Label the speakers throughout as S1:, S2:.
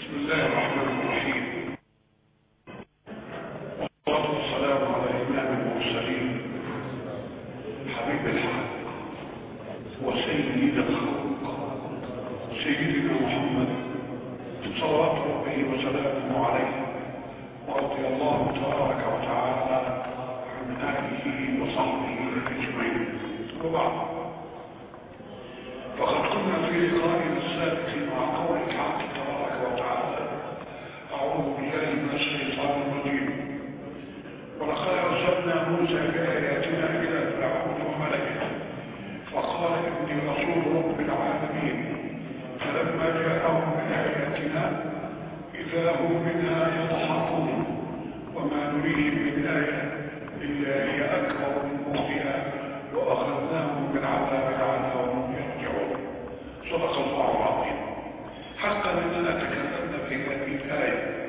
S1: بسم الله الرحمن الرحيم والصلاة والسلام على إمام المرسلين حبيب الحق وسيد الخلق سيدنا محمد صلوات ربه وسلامه عليه ورضي الله تبارك وتعالى عن آله وصحبه أجمعين وبعد فقد كنا في لقائنا السابق مع قول الحق تبارك وتعالى أعوذ بالله من الشيطان الرجيم ولقد أرسلنا موسى بآياتنا إلى فرعون وملئه فقال إني رسول رب العالمين فلما جاءهم بآياتنا إذا هم منها يضحكون وما نريهم من آية إلا هي أكبر من أختها وأخذناهم بالعذاب لعلهم يرجعون صدق الله العظيم حقا إننا تكلمنا في هذه الآية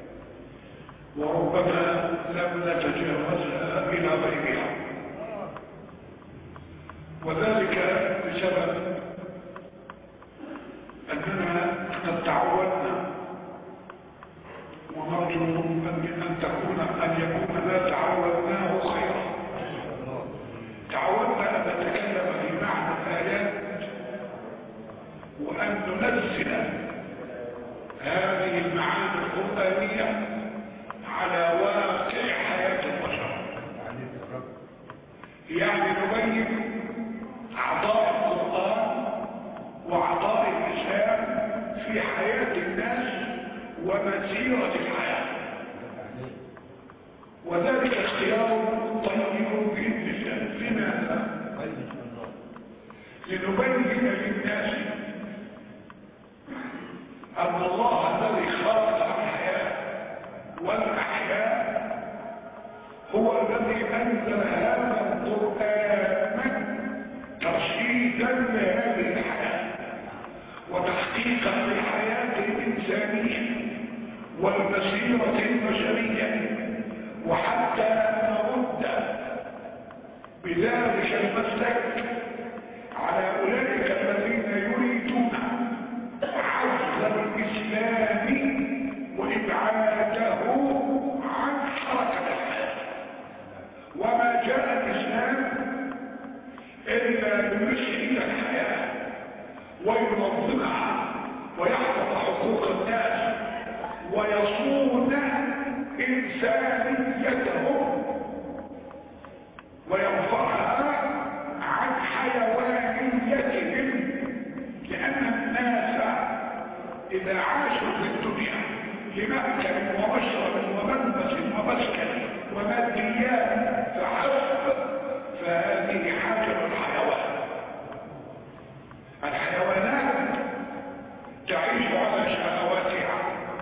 S1: وربما لم نتجاوزها إلى غيرها وذلك بسبب أننا قد تعودنا ونرجو أن تكون أن يكون ما تعودناه خيرا تعودنا أن نتكلم في معنى الآيات وأن ننزل هذه المعاني القرآنية على واقع حياة البشر يعني نبين أعضاء القرآن وأعضاء الإسلام في حياة الناس ومسيرة الحياة وذلك اختيار طيب بإذن الله لماذا؟ لنبين للناس أن الله الذي خلق الحياة والأحياء هو الذي أنزل هذا القرآن ترشيدا لهذه الحياة وتحقيقا للحياة الإنسانية والمسيرة البشرية وحتى نرد بذلك المسلك على أولئك الذين يريدون عزل الإسلام وإبعاده عن حركة الحياة وما جاء الإسلام إلا ليسعد الحياة وينظمها ويحفظ حقوق الناس ويصون إنسانيتهم ويرفعها عن حيوانيتهم لأن الناس إذا عاشوا في الدنيا لمأكل ومشرب وملبس ومسكن وماديات فحسب فهذه حاجة الحيوان الحيوانات تعيش على شهواتها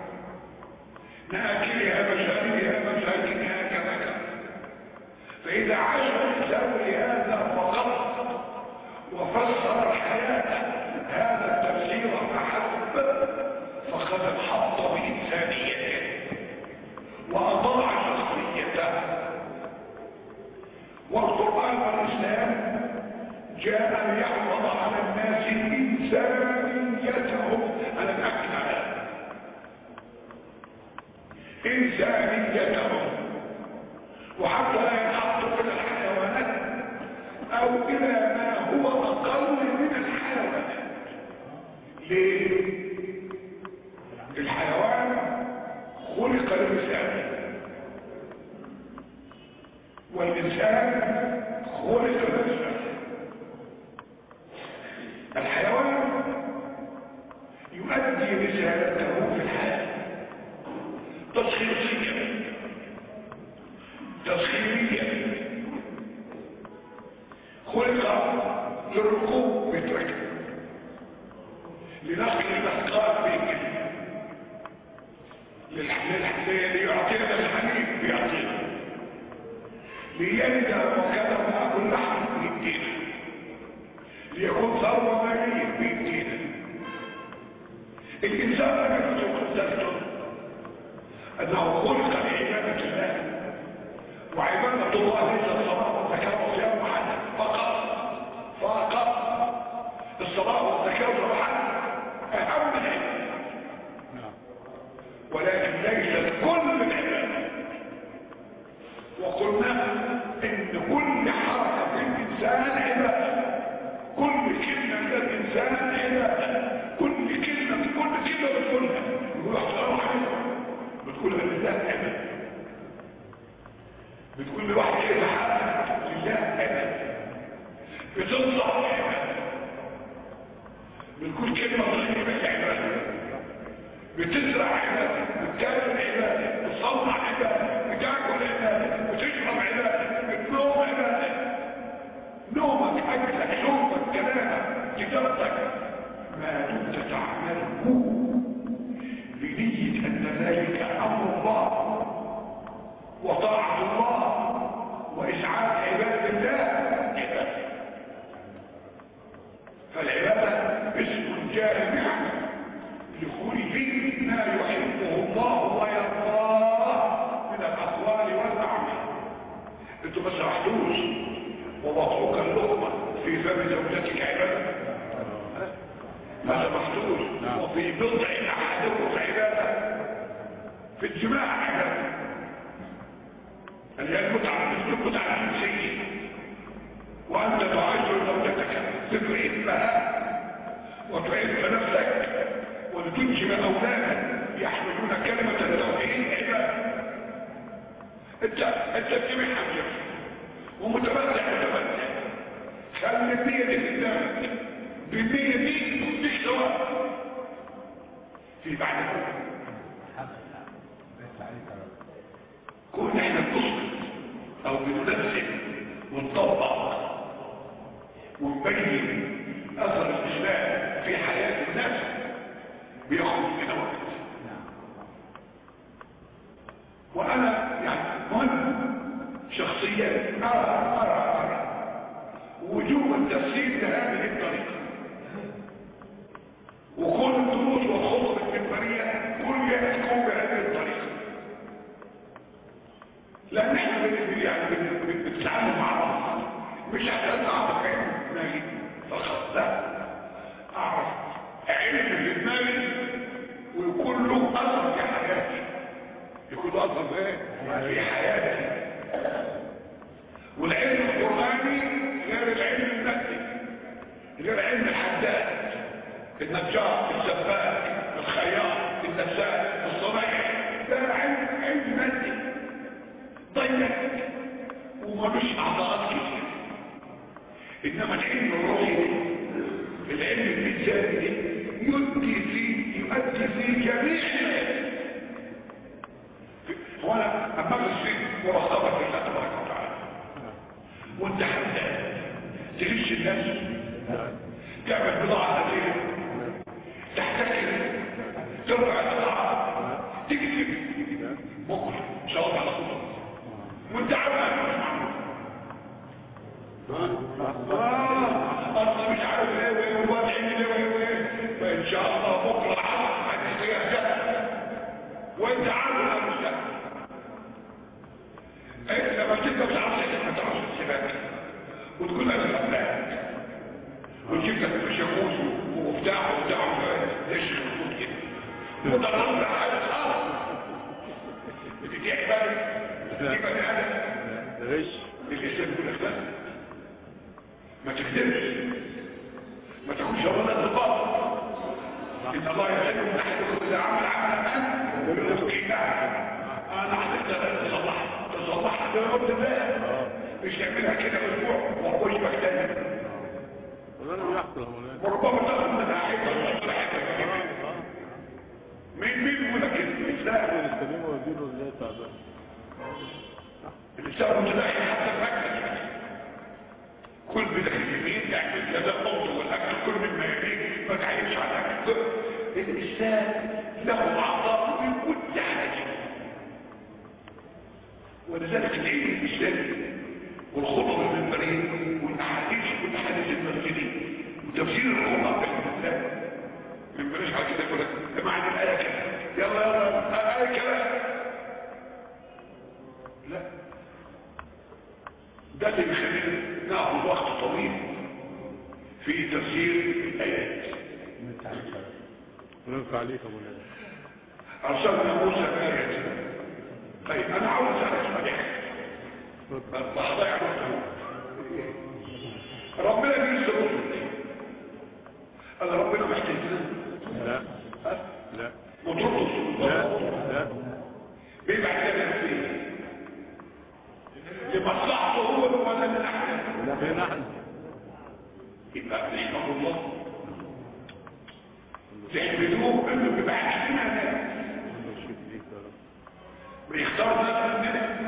S1: ناكلها مشاربها مساكنها كذا كذا فإذا عاش الإنسان لهذا فقط وفسر الحياة هذا التفسير فحسب فقد انحط بإنسانيته وأضاع شخصيته والقرآن والإسلام جاء ليحفظ على الناس إنسانيتهم على الأكل على إنسانيتهم وحتى لا ينحط إلى الحيوانات أو إلى ما هو أقل من الحيوانات ليه؟ الحيوان خلق للإنسان والإنسان خلق للإنسان الحيوان يؤدي رسالته في الحياة تسخيرية تسخيرية خلق للركوب بالركب لنقل الأثقال بالجسم ليعطينا الحنين بيعطينا ليلد وكذا وناكل لحم بيدينا ليكون ثروة مالية بيدينا الإنسان لم يكن قدرته أنه خلق لعبادة الله وعبادة الله ليس الصلاة والزكاة والصيام وحده فقط فقط الصلاة والزكاة والحج أهم من بتحقق لله بتنصح بتقول كلمة طيبة عبادة بتزرع عبادة بتكلم عبادة بتصنع عبادة بتاكل عبادة بتشرب عبادة بتنوم عبادة نومك اكلك شربك كلامك كتابتك ما دمت تعمله بنية ان ذلك امر الله وطاعة الله واسعاد عباد الله عبادة فالعبادة اسم جامع لكل ما يحبه الله ويرضاه من الاقوال والاعمال انتوا ما سمحتوش ووضعوك اللقمة في فم زوجتك عبادة ما سمحتوش وفي بضع احدكم عبادة في الجماع عبادة اللي هي المتعة المتعة الجنسية وانت تعاشر زوجتك تكرهها وتعف نفسك ولتنجب اولادك يحملون كلمة التوحيد عبادة انت انت بتمحى بجسد ومتمتع متمتع خلي النية دي قدامك بالنية دي تديك ثواب في بعد كون احنا بنسكت او بننزل ونطبق ونبين اثر الاسلام في حياة الناس بياخد مننا وقت وانا يعني مهم شخصيات أرى أرى أرى وجوب التفسير بهذه الطريقة وكل الدروس والخطب المنبرية كلها تكون بهذه الطريقة لأن احنا يعني بنتعامل مع بعض مش عشان أعرف علم دماغي فقط لا أعرف علم في دماغي ويكون له أثر في حياتي يكون له أثر في حياتي والعلم القرآني غير العلم النفسي غير علم الحداد النجار السباك الخياط النساء الصنايعي ده علم علم مادي ضيق وملوش اعضاءات كتير انما العلم الروحي العلم الانساني يؤدي فيه يؤدي فيه جميع هو انا اما بصير مراقبه الله تبارك وتعالى وانت حمدان تغش الناس تعمل بضاعة نزيلة تحتكر ترفع البضاعة تكذب بكرة جواب على خطر وانت عارف اه اصل مش عارف ايه وايه والواد عمل ايه وايه فان شاء الله بكره هتستيقظ وانت عارف انا مستقبل انت لما تبقى بتعرف ما تعرفش السباك وتقول انا سباك وتجيب لك الشاكوش وبتاع وبتاع ليش خطوط كده وضربت على الارض بتديع بالك تجيب بني ادم
S2: غش
S1: الانسان يقول لك لا ما تكذبش ما تكونش ولا الضباط ان الله يحب من احدكم اذا عمل عملا ان يلقي انا هتقدر تصلح تصلح ده قلت لا مش تعملها كده اسبوع وهو يشبك تاني
S2: ولا بيحصل يا مولانا
S1: وربما تاخد منها حته ولا حته مين مين يقول لك الاسلام
S2: السليم ودينه الله تعبان
S1: الاسلام متداخل حتى المكتب كل بدك اليمين تعمل كذا قوت والاكل كل مما يليك ما تعيش على الاكل الاسلام له اعضاء من كل حاجه ولذلك العلم الاسلامي والخطب المنبريه والاحاديث والاحاديث المسجديه وتفسير القران باذن الله من بلاش على كده يقول لك ده معنى الايه كده يلا يلا الايه كده لا ده اللي بيخلينا ناخد وقت طويل في تفسير الايات
S2: وننفع عليك يا مولانا
S1: ارسلنا موسى بايات طيب انا عاوز اسالك سؤال بحضيع وقت ربنا بيرسل رسل انا ربنا محتاجنا
S2: لا لا
S1: وترقص
S2: لا لا
S1: بيبعت لنا فين لمصلحة
S2: فين احنا
S1: يبقى نحمد الله تحمدوه انه بيبقى حكيمة ناس
S2: نشوف ليك يا رب
S1: بيختار ناس مننا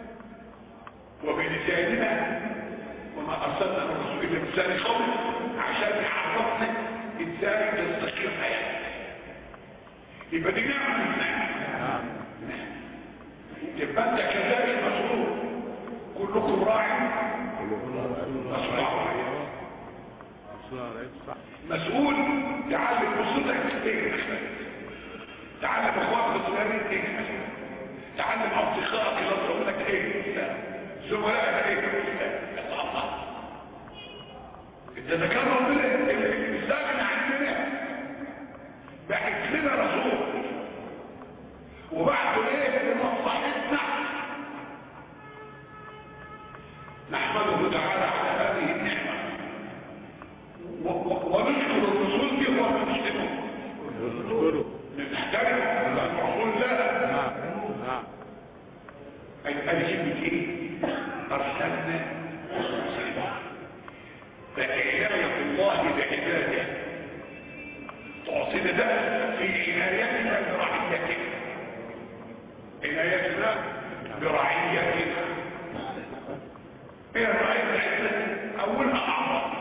S1: وبلساننا وما ارسلنا من رسول الا بلسان قوم عشان يعرفنا ازاي تستقيم حياتك يبقى دي نعمه من النعم
S2: نعم
S1: يبقى انت كذلك مسؤول كلكم راع مسؤول عن رعيته.
S2: رسول الله عليه صح
S1: مسؤول تعلم اسرتك ايه تعلم اخواتك الصغيرين ايه تعلم اصدقائك اللي اصدقوا لك ايه زملائك ايه انت ذكر ربنا الاستاذن عندنا بعت لنا رسول وبعته ايه لمصلحتنا نحمده تعالى على هذه النعمه و- و- ونشكر الرسول دي هو المسلمون
S2: ونشكره
S1: نحترم الرسول لا
S2: نعم نعم
S1: ادي كلمه ايه ارسلنا رسولا فعنايه الله بعباده تعطينا ده في عنايتنا برعيتنا عنايتنا برعيتنا ايه الرعايه بتاعتنا اولها اعظم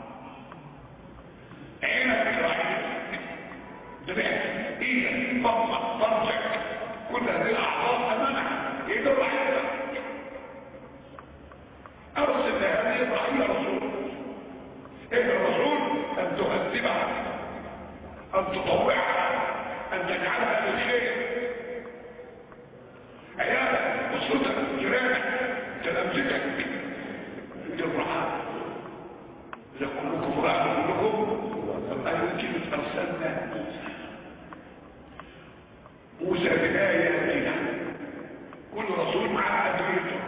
S1: عينك رعيتك دماغك ايدك بطنك فرجك كل هذه الاعضاء امامك ايه ده رعيتك ارسل لهذه الرعيه رسول ايه الرسول ان تهذبها ان تطوعها ان تجعلها للخير عيالك اسرتك جيرانك تلامذتك دي الرعاه اذا كلكم راع كلكم ايوه كلمه ارسلنا موسى موسى بآياتنا كل رسول مع أدعيته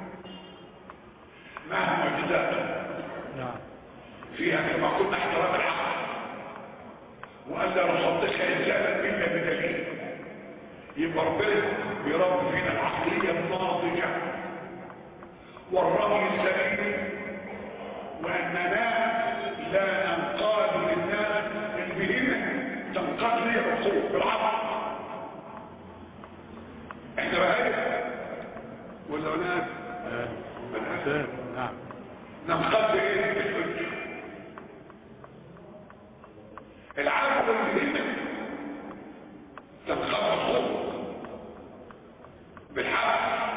S1: مع معجزاته
S2: نعم
S1: فيها كما قلنا احترام العقل وألا نصدق إنسانا إلا بدليل يبقى ربنا بيربي فينا العقلية الناضجة والرأي السليم وأننا لا ننقاد للناس البهمة تنقاد لي العقول بالعقل احنا بهاية ولا هناك
S2: آه. إنسان. نعم
S1: ننقاد ايه بالحجة العقل والبهمة تنقاد الخوف بالحق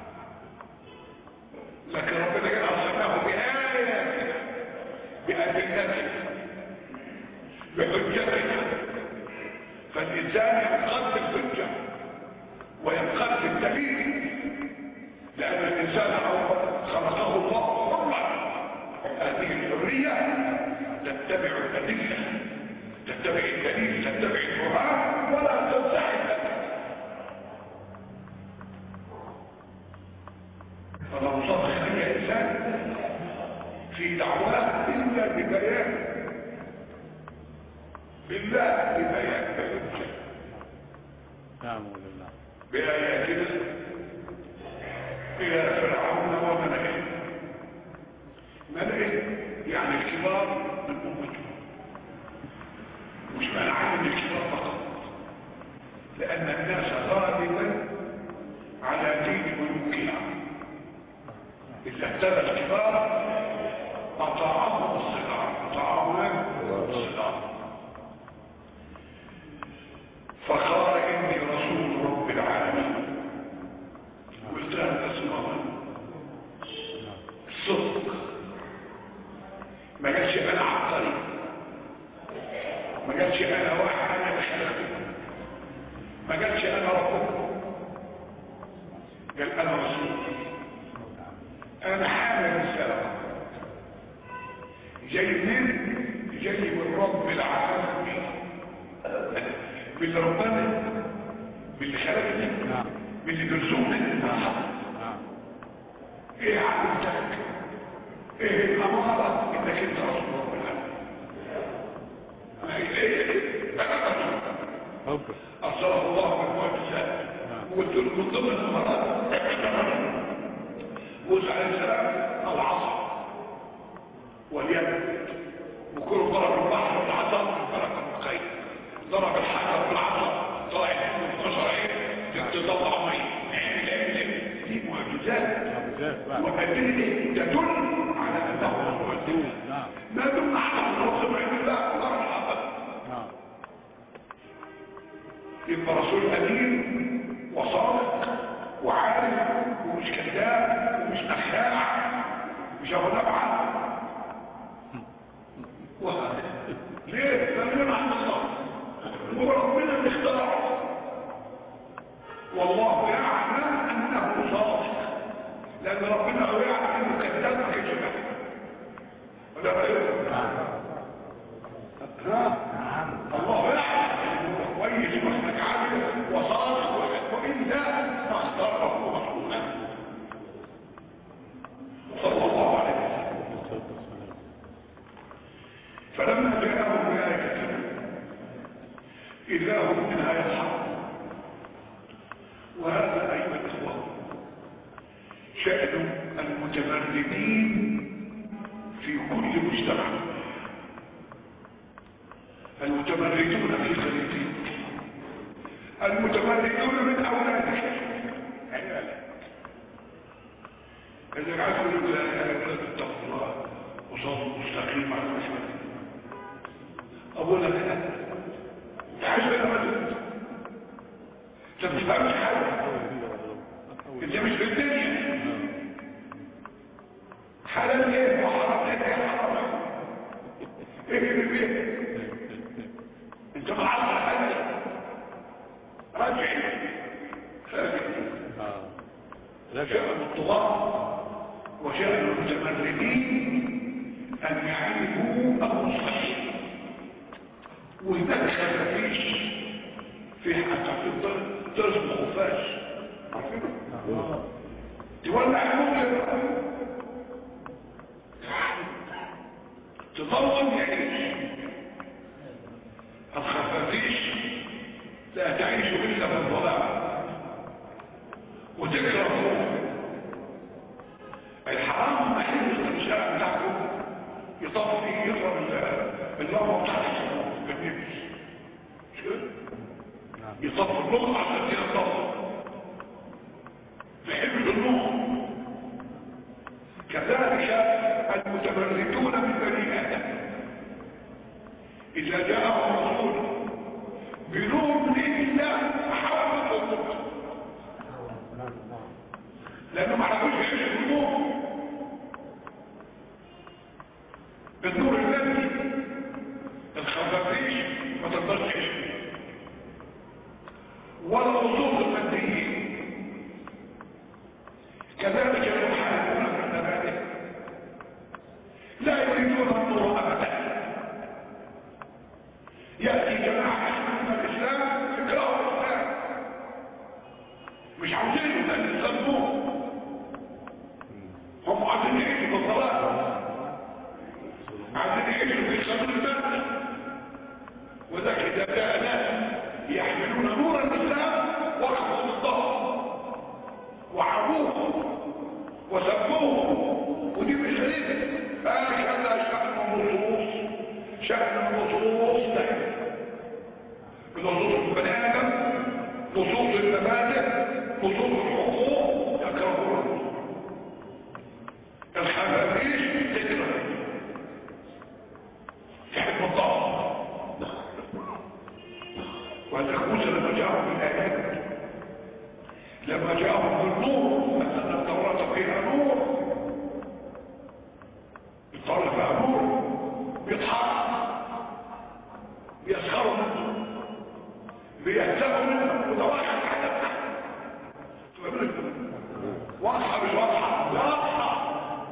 S1: لكن ربنا قال ارسلناه بآياتنا بأدلتنا بحجتنا فالإنسان ينقاد بالحجة وينقاد بالدليل لأن الإنسان أولا خلقه الله حرا هذه الحرية تتبع الأدلة تتبع الدليل تتبع القرآن ولا تنسحب فلو صدق أي إنسان في دعواه إلا ببيان بالله ببيان بحجة
S2: نعم ولله
S1: بآياتنا إلى فرعون وملئه ملئه يعني الكبار من أمته مش معنى من الكبار فقط لأن الناس غالبا على دين ملوكها إذا ابتدى الكبار أطاعهم الصغار أطاعهم الصغار فقال إني رسول رب العالمين قلت أن تسمعون الصدق ما قالش أنا عبقري ما قالش أنا واحد أنا بخلقي ما قالش أنا ربكم قال أنا رسول أنا حامل رسالة جاي من جاي من رب العالمين باللي ربنا باللي خلقني
S2: نعم
S1: باللي بيرزقني
S2: نعم
S1: ايه عقيدتك ايه الاماره انك انت رسول رب العالمين
S2: حبك
S1: ارسله الله بالمعجزات وقلت له من ضمن الامارات موسى عليه السلام العصا واليد وكل ضرب البحر والعصا فرق القيد ضرب الحجر والعصا طلع من قشر عين تطلع مي نعمل عمل دي معجزات
S2: معجزات بقى
S1: وأدلة تدل على أنه معجزات
S2: نعم
S1: ما دمنا على الرسول عند الله ضرب الحجر
S2: نعم
S1: يبقى رسول أمين وصادق وعارف ومش كذاب ومش نخاع مش ابو نبعه و... ليه؟ لأننا عن الله وربنا اللي اخترعه والله يعلم أنه صادق لأن ربنا هو يعلم أنه كذاب ما كانش بيعمل. ولا رأيكم؟ ها؟ الله يعلم أنه كويس واسمك عادل وصادق وإلا ما اختاره مخلوقا صلى الله عليه وسلم فلما جاءهم بآية إذا هم منها يضحكون وهذا أيها الإخوة شأن المتمردين في كل مجتمع المتمردون في خليتين المتمردون من أولادك عيالك اللي عايزوا يقول يا أولاد اتقوا الله وصلوا مستقيم على المسلمين أقول لك أنا تعيش بين مدن انت ما بتفهمش حاجة انت مش في الدنيا حلال ايه وحرام ايه ايه حرام ايه ايه ايه انت معصر حاجة راجع خارج
S2: اه رجع
S1: شأن الطغاة وشأن المتمردين أن يعرفوا المصلحين وهناك خفافيش في حتى في الضرب درس خفاش عارفينه؟ تولع الموجة تضمن يعيش الخفافيش لا تعيش إلا في الظلام وتكره الظلم الحرام ما يحل الشارع بتاعكم يطفي يضرب اللمبه بتاعت بالنبي مش كده؟ يطفي اللمبه عشان يطفي يحب النور كذلك المتمردون من بني ادم اذا جاءهم رسول بنور من الله حاولوا النور لانه ما عرفوش يعيشوا النور بالنور الذي الخفافيش ما تقدرش تعيش فيه ولا وصول الماديين كذلك يحاربون في المبادئ لا يريدون النور ابدا ياتي جماعه من الاسلام يكرهوا الاسلام مش عاوزينه لان الاسلام نور هم عايزين يعيشوا بالصلاه عايزين يعيشوا في خمر المادة وذاك إذا جاء ناس يحملون نور الإسلام وقفوا ضده وعبوه وسبوه ودي مش غريبة هكذا شأن النصوص شأن النصوص ده بنصوص البني آدم نصوص المبادئ نصوص الحقوق يكرهون الخفافيش تكره تحب الضغط والأخوص لما جاءهم بالآيات لما جاءهم بالنور مثلا التوراة فيها نور التوراة فيها نور بيضحك بيسخروا منه بيهزموا منه وده واحد حاجة واضحة مش واضحة واضحة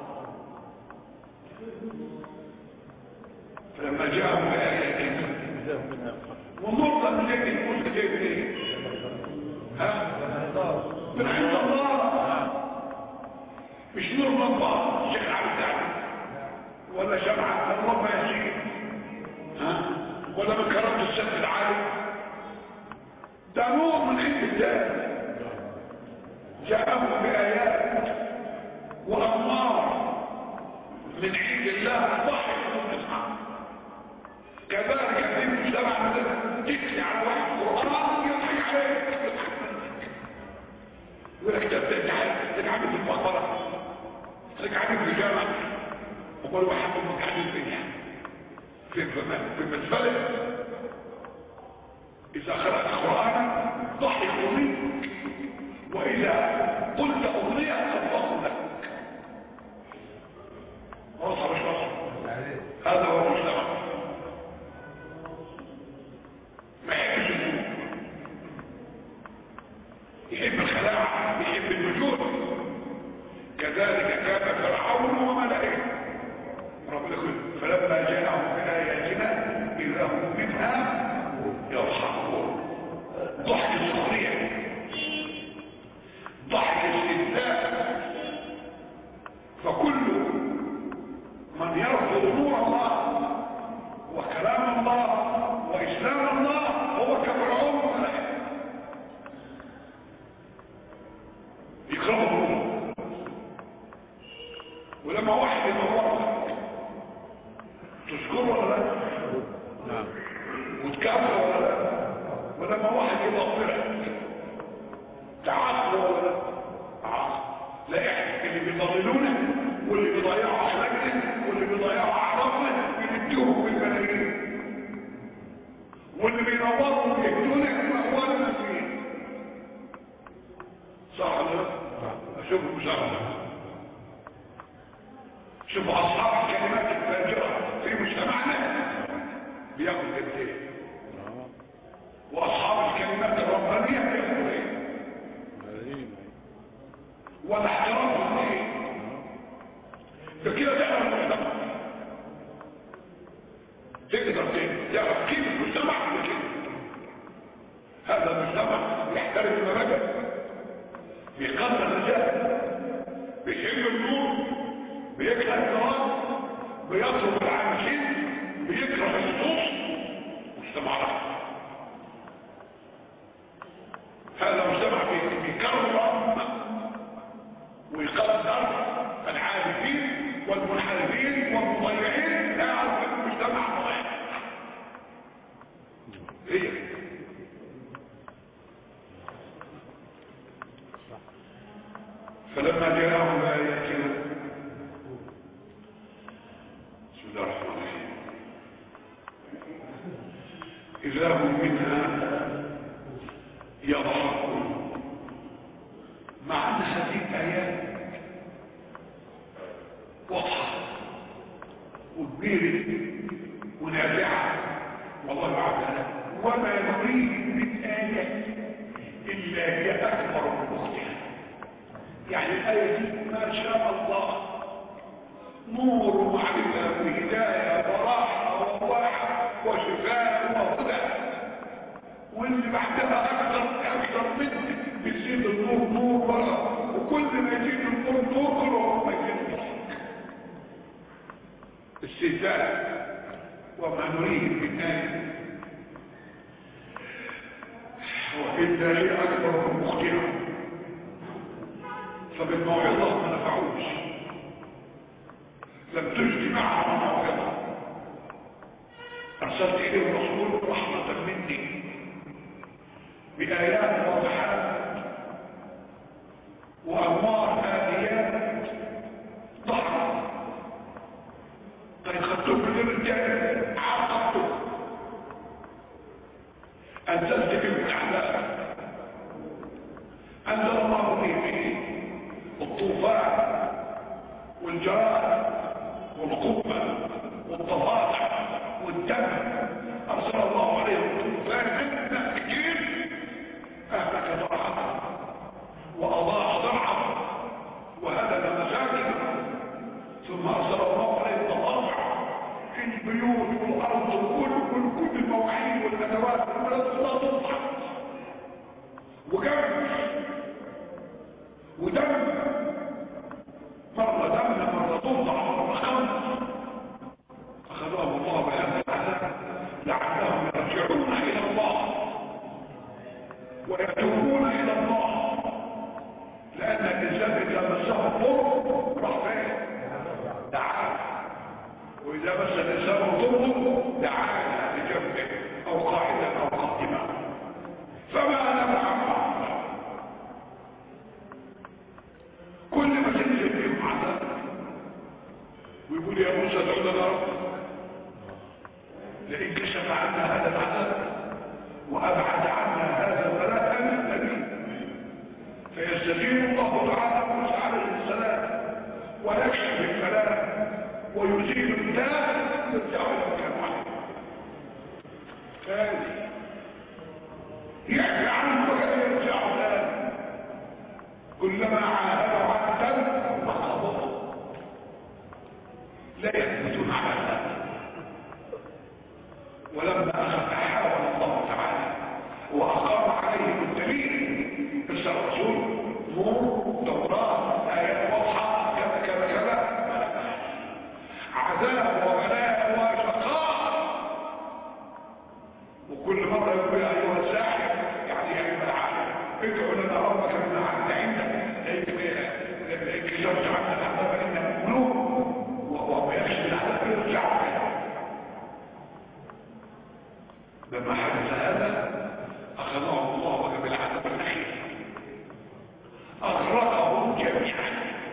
S1: فلما جاءهم بآيات والنور ده من ايه يكون كتير من ايه ها من عند الله مش نور من الله شيخ عبد العزيز ولا شمعة الله ما يجيب ها ولا من كرامة السد العالي ده نور من عند الله جاءهم بآيات وأنوار من عند الله ضحك ومسعى كذلك في المجتمع تكفي على واحد قرآن يضحك عليك يقول لك ده تتعامل في المقبرة تتعامل في الجامعة وكل واحد متعامل فيها في في المسفلة إذا قرأت القرآن ضحكوا منك وإذا قلت أغنية صدقوا لك وصل مش وصل هذا هو المجتمع ما يحبش النور يحب الخلاعة يحب النجوم كذلك كان فرعون وملئه ربنا يقول فلما جاءهم بآياتنا إذا هم منها يضحكون ضحك السخرية ضحك الاستهزاء فكل من يرفض نور الله وكلام الله وإسلام الله هو كفرعون وملئه يكرهه نور ولما واحد يدور تذكره ولا لا
S2: نعم
S1: وتكافئ ولا لا ولما واحد يغفرك تعاقب ولا لا تعاقب لا احنا اللي بيضللونا واللي بيضيعوا اخلاقنا واللي بيضيعوا اعراضنا بنديهم بالملايين واللي بينوروا ويهدونا اموالنا فين صح ولا لا اشوفوا مشاهده شوفوا اصحاب الكلمات الفاجره في مجتمعنا بياخد جنتين واصحاب الكلمات الربانيه بياخدوا ايه
S2: ملايين
S1: والاحترام الاثنين ده كده تعرف المجتمع تقدر تعرف كيف المجتمع كده هذا المجتمع يحترم المبادئ بيقدر الرجال بيحب النور بيكره الكرام بيطلب العامشين بيكره النصوص مجتمع رحمه هذا مجتمع بيكرم ويقدر العارفين والمنحرفين والمضيعين لا يعرف المجتمع ضعيف هي فلما جاءهم آياتنا بسم الله الرحمن الرحيم إذا هم منها يضحكون مع أن هذه الآيات واضحة وكبيرة ونافعة والله أعلم وما نريد من آية إلا هي أكبر من أختها يعني الآية دي ما شاء الله نور ومعرفة وهداية وراحة وواحة وشفاء وهدى واللي بعدها أكثر أكثر من بيزيد النور نور ورا وكل ما يزيد النور نور كل ما يزيد الضحك استهزاء وما نريد من آية وإلا هي أكبر من مختلف فبالموعظة ما نفعوش لم تجد معها موعظة أرسلت إليه الرسول رحمة مني بآيات واضحات وأنوار آليات ضحى طيب خدتم من الرجال عاقبتم أنزلت في الأحلام أنزل الله به به الطوفان والجراد والقبة والضفادع والدم أرسل الله عليهم الطوفان من كثير أهلك ضرعا وأضاع ضرعا وهدد مساجد ثم أرسل الله عليهم الضفادع في البيوت والأرض وكل كل كل المواعيد والأدوات ولا تضحك وجمع ودم مرة دم مرة ضفدع مرة خمس أخذهم الله بهذا العذاب لعلهم يرجعون إلى الله ويتوبون إلى الله لأن الإنسان إذا مسه الضر راح فين؟ تعال الانسان ضده دعانا لجنبه او قاعدا او قائما فما نفع كل ما تنزل فيهم عذاب ويقول يا موسى ادعو لنا ربك لئن كشف عنا هذا العذاب وابعد عنا هذا البلاء الذي فيستجيب الله تعالى موسى عليه السلام ويكشف البلاء ويزيل الداء يرجع الى مكان واحد ثاني يحكي عنه ولا يرجع ثاني كلما عاهد عهدا نقضه لا يثبتون على ذلك ولما اخذ حاول الله تعالى واقام عليهم الدليل ارسل الرسول نور توراة ايات واضحة كذا كذا كذا عذاب وبلاء وشقاء وكل مرة يقول يا ايها الساحر يعني يا ابن العالم ادعو لنا ربك من عند عندك كشفت عنا العذاب انك ملوك وهو يكشف العذاب يرجع لما حدث هذا اخذهم الله بالعذاب الاخير اغرقهم جميعا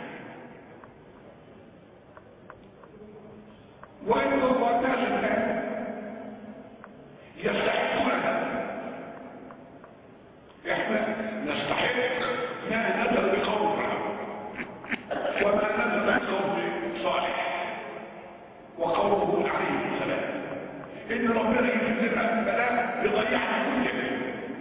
S1: وان الله الناس الان يستحقون هذا احنا نستحق ما نزل بقوم وما نزل بقوم صالح وقوم هود عليه السلام ان ربنا ينزل البلاء يضيعنا كلنا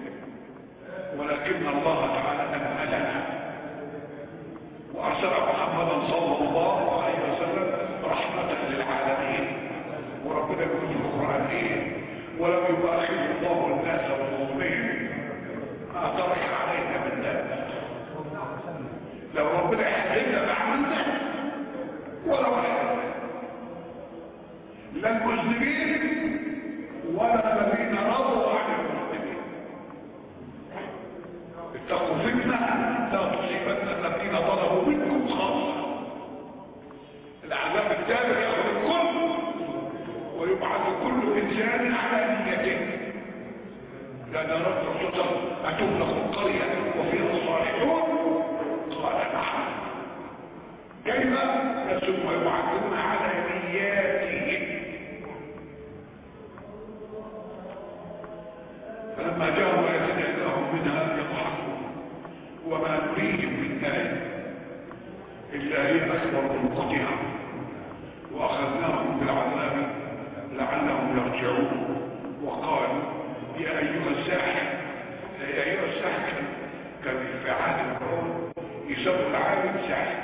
S1: ولكن الله تعالى امهلنا وارسل محمدا صلى الله عليه وسلم رحمه للعالمين وربنا يقول في القران ايه ولم يؤاخذ الله الناس بظلمهم ما ترك علينا من ذنب لو ربنا يحاسبنا بعملنا ولا واحد لا المسلمين ولا الذين رضوا عن المسلمين اتقوا فتنة لا تصيبن الذين ظلموا منكم خاصة العذاب التالي ياخذ الكل ويبعث كل انسان على نيته لان رب الرسول اتبلغ القرية وفيها الصالحون قال نعم كيف ثم يبعثون على نياتهم فلما جاءوا يتناداهم منها يضحكون وما نريهم من آية إلا هي أكبر من قطعها وأخذناهم بالعذاب لعلهم يرجعون وقال يا أيها الساحر يا أيها الساحر كان في عهد الفرعون يسموا العالم ساحر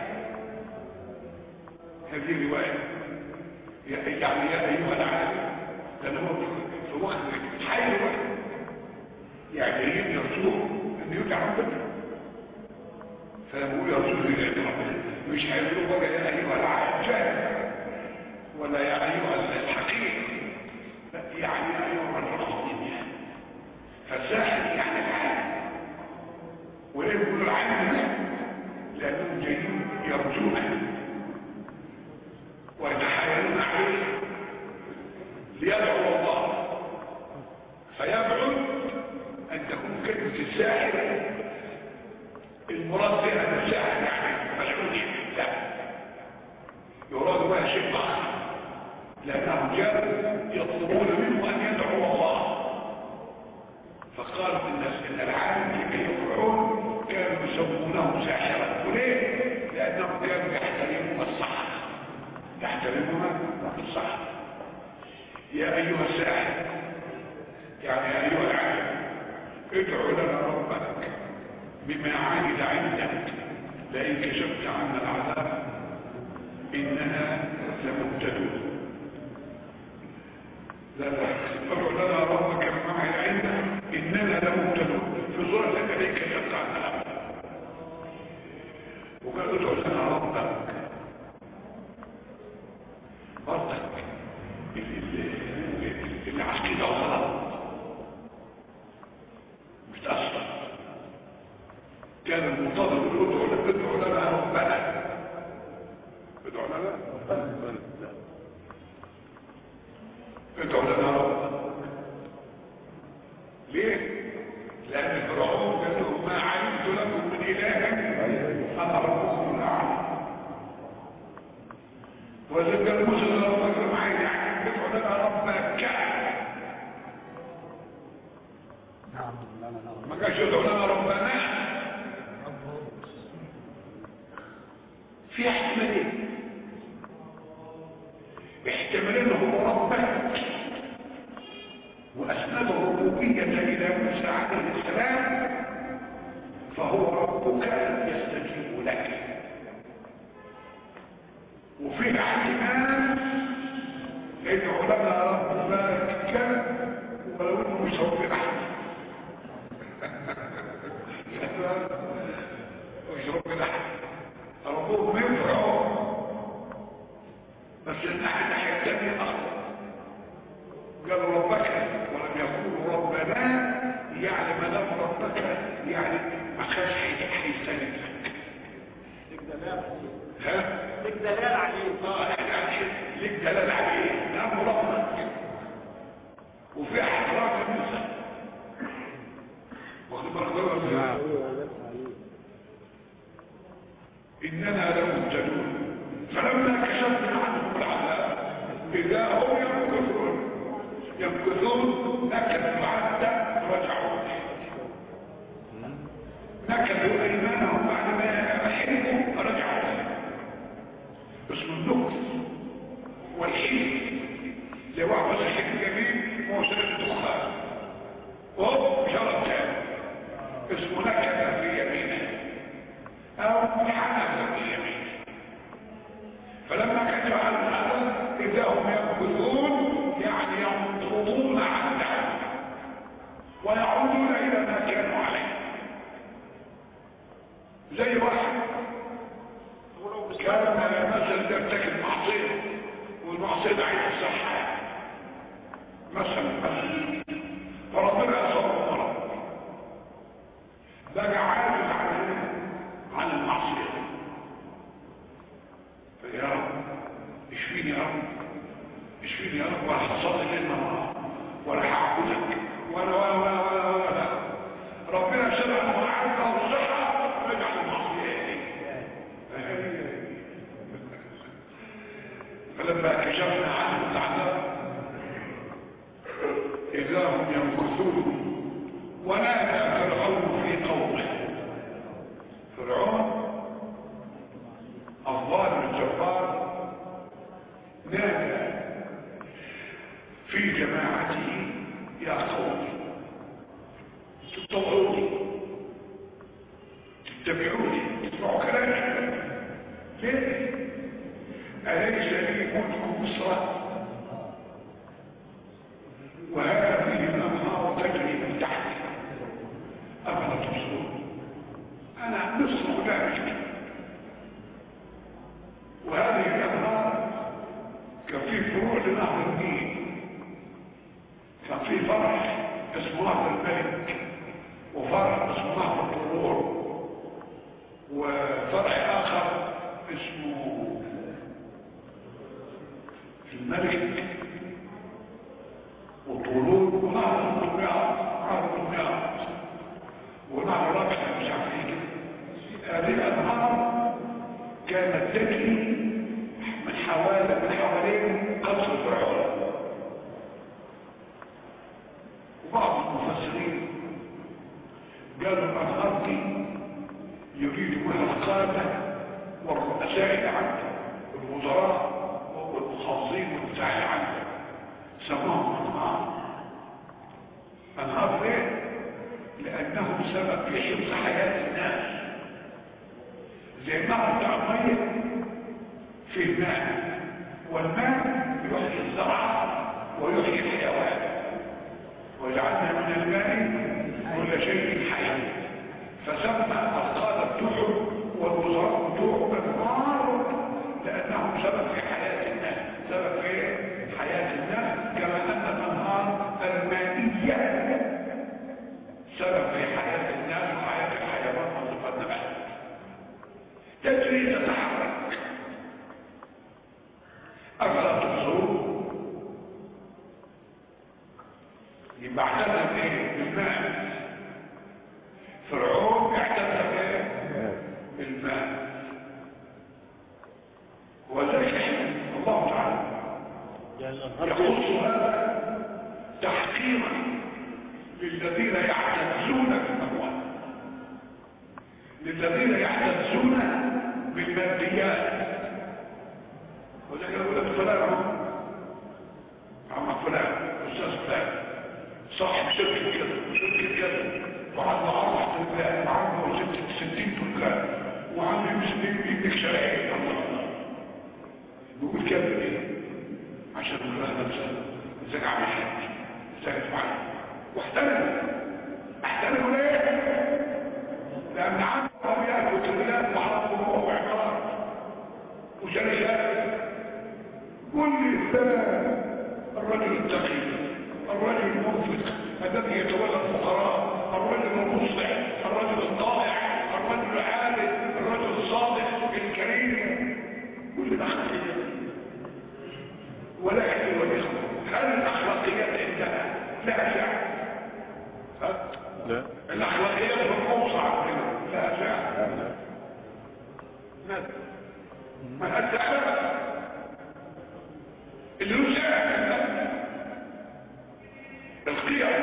S1: هذه رواية يعني يا أيها العالم لأن هو في وقت حي وقت يعني يجي يرسوه ان يدعى ربنا فيقول يرسوه الى ربنا مش هيقولوا بقى يا ايها العجال ولا يا ايها الحقيق لا يعني يا ايها الرحيم فالساحر يعني العالم وليه يقولوا العالم ده لانهم جايين يرجونه ويتحايلون عليه ليدعوا الله فيبعد ان تكون كلمة الساحر المراد بها ان الساحر يعني ملعون لا يراد بها شيء اخر لانهم جاءوا يطلبون منه ان يدعو الله فقال الناس ان العالم لكي يفرعون كانوا يسمونه ساحرا وليه؟ لانهم كانوا يحترمون الصح يحترمون الصح يا ايها الساحر يعني يا ايها العالم ادعو لنا ربك بما عهد عندك لئن كشفت عنا العذاب اننا لمهتدون لا لا ادعو لنا ربك بما عهد عندك اننا لمهتدون في سوره لئن كشفت عنا العذاب وقال ادعو لنا ربك برضك اللي عقيده غلط متأثر كان المنتظر يقول ادعو ادعو لنا ربنا ادعو لنا لان فرعون قال لهم ما علمت لكم من اله انا ربكم الاعلى وذلك قال موسى لو فكر معي يعني ادعوا لنا ربك
S2: نعم لا لا لا
S1: ما قالش ادعوا لنا ربنا في احتمالين احتمالين هو ربك واسند الربوبيه الى موسى عليه السلام فهو ربك يستجيب لك وفي احتمال ادعوا لنا ربك ولو انه مش هو في احد مش ربنا احد ربهم ينفعوا بس الناحية الناحية التانية أخطر قالوا ربك ولم يقولوا ربنا يعني ما دام ربك يعني ما كانش هيستند لك
S3: لك دلال
S1: ها؟
S3: لك دلال عليه
S1: اه يعني ليك دلال عليه نعم ربك وفي احتراق النساء واخد بالك ولا لا؟
S2: نعم
S1: إننا لمهتدون فلما كشفنا عنهم العذاب إذا هم يمكثون يمكثون نكثوا حتى رجعوا نكثوا أيمانهم بعد ما حلموا فرجعوا اسم النكث والحلم لو واحد بس حلم جميل موصل الدخان وهو شرط تاني اسمه نكث في يمينه او حنف في يمينه فلما كتب على هذا اذا هم ينبذون يعني ينطرون عن دعوه ويعودون الى ما كانوا عليه زي واحد كان مثلا يرتكب معصيه والمعصيه ده عايز الصحه مثلا مثلا فربنا اصابه مرض بقى عاجز عن عن المعصيه فيا رب اشفيني يا رب اشفيني يا رب ولا حصل لي النهار ولا هعبدك ولا ولا ولا ولا ولا ربنا سبحانه وتعالى الصحه رجع المعصيه فلما كشفنا عنه العذاب اذا هم ينكثون ونادى فرعون في قومه فرعون الظالم الجبار نادى في جماعته يا قوم تطوعوني تتبعوني تسمعوا كلامي ليه أليس لي ملك مصر وهذه الأنهار تجري من تحتي أفلا تبصرون أنا مصر ذلك وهذه الأنهار كان في فروع لنهر النيل كان في فرع اسمه نهر الملك وفرع اسمه نهر الطرور وفرع آخر اسمه الملك وطولون ونهر الدمياط نهر الدمياط ونهر رقصة مش عارف ايه كده هذه الأنهار كانت تجري من حوالي من حوالين قصر فرعون وبعض المفسرين قالوا الأنهار دي يريد بها القادة والرؤساء العامة والوزراء والمخلصين والمتاحي عنه سماهم أنهار أنهار ليه؟ لأنهم سبب في حفظ حياة الناس زي النهر بتاع المية فيه ماء والماء يحيي الزرع ويحيي الحيوان وجعلنا من الماء كل شيء حي فسمى القادة بتوعه والوزراء بتوعه النار لأنهم سبب في حياة الناس سبب في حياة الناس كما أن الأنهار المائية سبب في حياة الناس وحياة الحيوان والنبات تجري تتحرك أفلا تبصرون يبقى اعتدى بايه بالماء الذين يحتفزون بالماديات وده كان يقول لك فلان عم فلان استاذ فلان صاحب شركه كده وشركه كده وعنده اربع طلاب وعنده ست 60 طلاب وعنده يمسك يملك شرعيه الله بيقول كده ايه عشان الله نفسه ازاي اعمل حاجه ازاي افعل واحترم احترم ليه لان عنده ابيات وتبلات وحرام وعمارات وشركات كل انسان الرجل التقي الرجل المنفق الذي يتولى الفقراء الرجل المصلح الرجل الطائع الرجل العابد الرجل الصادق الكريم كل الاخلاقيات ولكن والاخوه هل الاخلاقيات عندها لا فعل
S4: لا
S1: الاخلاقيات والموسع لا فعل
S4: لا لا
S1: ماذا ما انت اعلم اللي يساعد القيم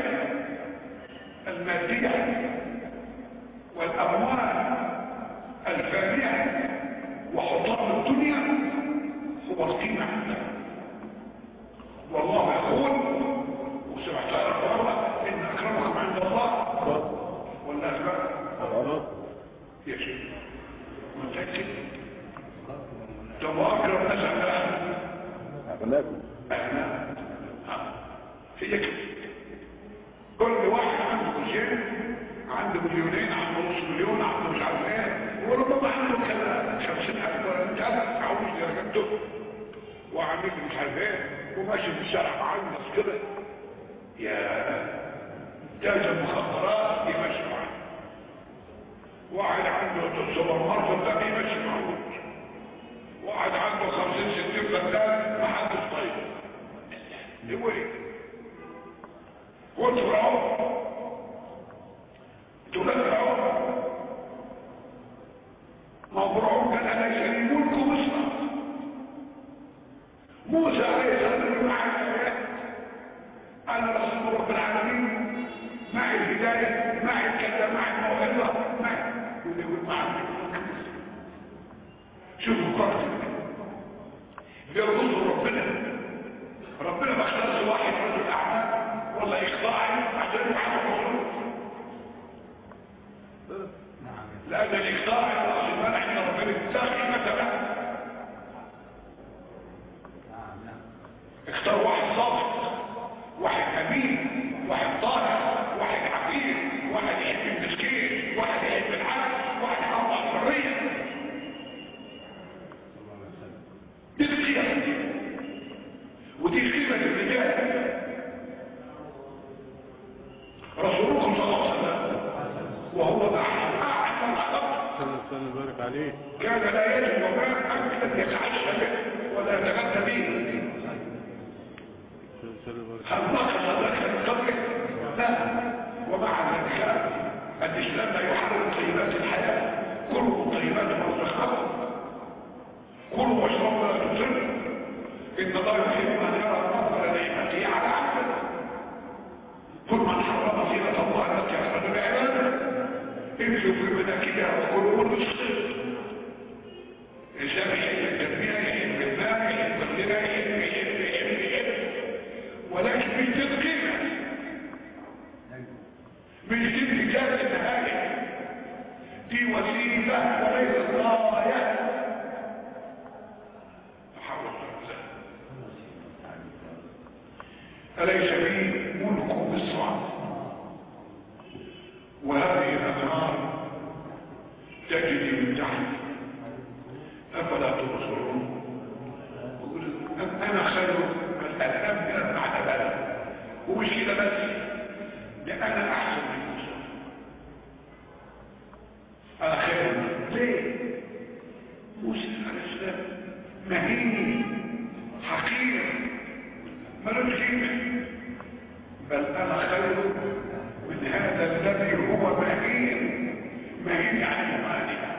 S1: المادية والأموال الفانية وحطام الدنيا هو القيمة عندنا والله يقول وسمعت الله إن أكرمكم عند الله ولا أكرم
S4: الله
S1: يا شيخ متأكد طب أكرم ناس عند
S4: أغناكم
S1: احنا هي كده كل واحد عنده شيء عنده مليونين عنده نص مليون عنده مش عارف ايه وربما عنده كذا 50000 ولا مش عارف عاوز درجته وعامل مش عارف ايه وماشي في الشارع مع الناس كده يا تاج المخدرات يمشي معاه واحد عنده سوبر ماركت ده يمشي معاه واحد عنده 50 60 فدان ما حدش طيب هو ايه قلت فرعون تولد فرعون ما هو فرعون كان انا يسري ملك مصر موسى عليه السلام مع الايات انا رسول رب العالمين معي الهدايه معي الكلام معي الموعظه معي يقول معي ملك مصر شوفوا قرأت بيرضوا ربنا ربنا ما اختارش واحد رجل اعمال ولا اخضاعي عشان يحقق الخلود لان الاخضاع راس المال عند ربنا الداخل مثلا اختار واحد صادق واحد امين واحد طاهر واحد عفيف واحد يحب المسكين واحد يحب العالم واحد يحب الحريه دي القيمة ودي قيمة الرجال رسولكم صلى الله عليه وسلم وهو أحسن أحسن خلق
S4: سنة سنة بارك عليه
S1: كان لا يجب وما أن يتعشى به ولا يتغذى به
S4: سنة سنة بارك
S1: هل نقص ذلك من قبله؟ لا ومع ذلك الإسلام لا يحرم طيبات الحياة كل طيبات مرزقكم كلوا واشربوا ولا تسرفوا ان الله يحب ان يرى المغفر نعمته على عبده كل من حرم زينة الله التي اخرج بعباده امشوا في مناكبها وكلوا بالصدق الانسان يحب التنمية يحب المال يحب الغنى يحب يحب يحب يحب ولكن مش دي القيمة مش دي الإجابة النهاية دي وسيلة وليست غاية أليس لي ملك مصر وهذه الأنهار تجري من تحت أفلا تبصرون أنا خير الألم من المعنى بلد ومش كده بس لأن أنا أحسن من موسى أنا خير ليه؟ موسى عليه السلام مهين حقير ملوش قيمة بل أنا خير من هذا الذي هو مهين مهين يعني ممانع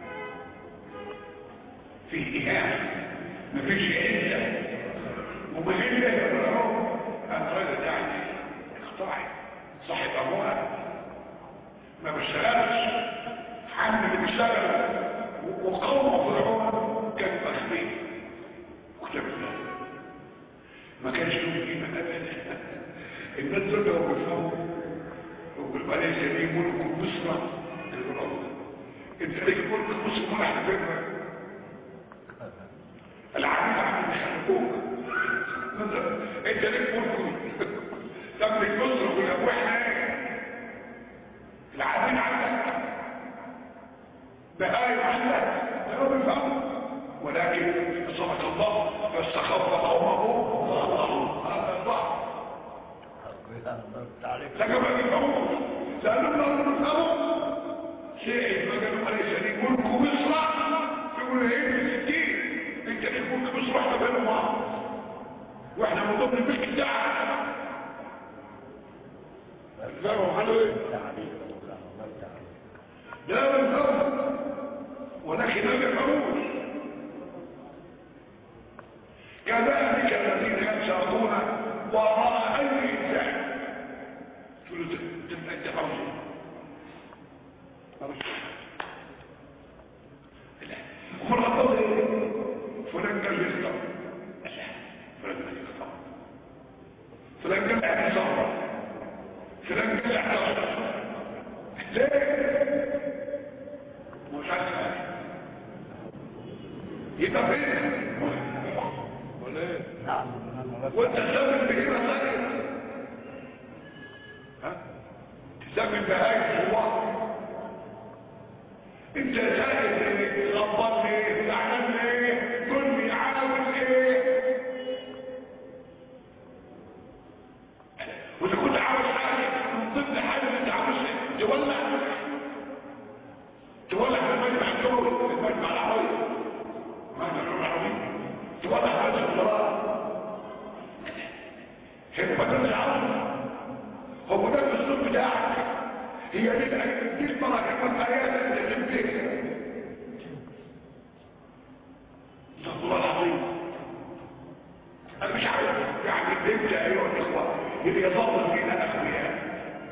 S1: فيه إهانة مفيش عزة ومهين له الرعوب أنا رجل يعني اقطعي صاحب أموال ما بشتغلش عامل اللي الناس دول لو بيفهموا ويبقى ليس لي ملك مصر للرب انت ليك ملك مصر ولا على فكره العبيد عم يخلقوك انت ليك ملك تملك مصر ولا واحنا ايه العبيد عندك بهايم عندك لو بيفهموا ولكن صدق الله فاستخف قومه فأطاعوه هذا الضعف لكن ما بيفهموش لأنهم لو بيفهموا شيء ما قالوا أليس لي ملك مصر يقولوا ايه في الستين انت ليك ملك مصر واحنا بينهم بعض واحنا من ضمن الملك بتاعك فاهموا قالوا ايه؟ لا بيفهموا ولكن ما بيفهموش كذلك الذين يسعدون وراء اي انسان تقول له تبقى انت عاوز مرة قضي فلان قال لي اختار فلان قال لي اختار فلان قال لي اعتصار فلان قال لي اعتصار ليه؟ مش عارف يبقى فين؟ ولا ايه؟
S2: نعم
S1: وانت تسمي بهنا ثانية ها تسمي بهاي الله انت سائل غضبان ليه زعلان ليه قل لي عاوز ايه واذا كنت عاوز حاجه من ضمن حاجه اللي انت عاوزها تولع تولع في المجمع الدولي في المجمع العربي المجمع العربي تولع هذا القرار حكمة العرب هو ده الاسلوب بتاعك هي دي الآيات- دي المراحل والآيات اللي تنتهي استغفر الله العظيم انا مش عارف يعني انت ايها الاخوه اللي يظل فينا اخويا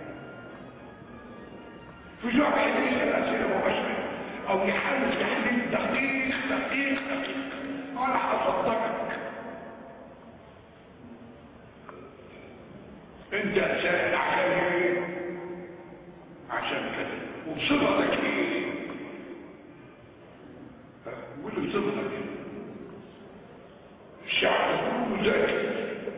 S1: في جوع يحل الاسئله مباشره او يحل تحليل دقيق دقيق دقيق انا هصدقك انت سائل عشان ايه عشان كده وبصفتك ايه ها، قول لي بصفتك ايه الشعب كله ذكي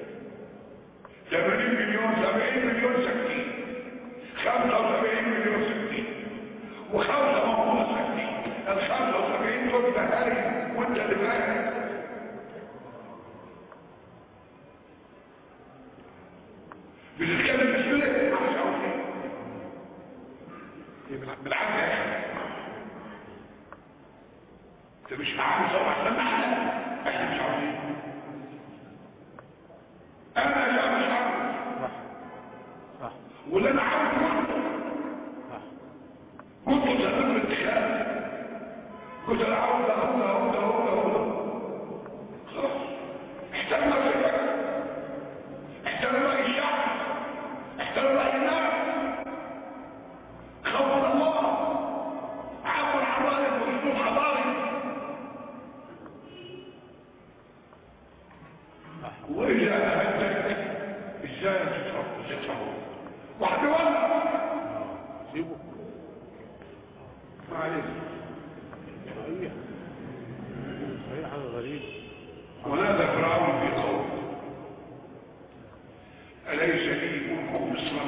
S1: 80 مليون 70 مليون ساكتين 75 مليون ساكتين وخمسة مقبولة ساكتين ال 75 دول بهاي وانت اللي فاهم بتتكلم بسهولة مش عارفين بالعكس يا اخي انت مش معانا سوا احنا معانا احنا مش عارفين انا لا مش عارف
S4: صح صح
S1: واللي انا عارف واحده
S4: صح
S1: كنت زمان الانتخاب كنت انا عاوز اقول اقول اقول اقول خلاص احترم نفسك احترم راي الشعب احترم راي الناس خوف الله عبر عن رايك باسلوب حضاري واذا اهدت ازاي تتصرف تتصرف واحد يولع
S4: سيبه
S1: ما عليك
S4: صحيح صحيح حاجة غريبة
S1: ونادى فرعون في قومه أليس لي ملك مصر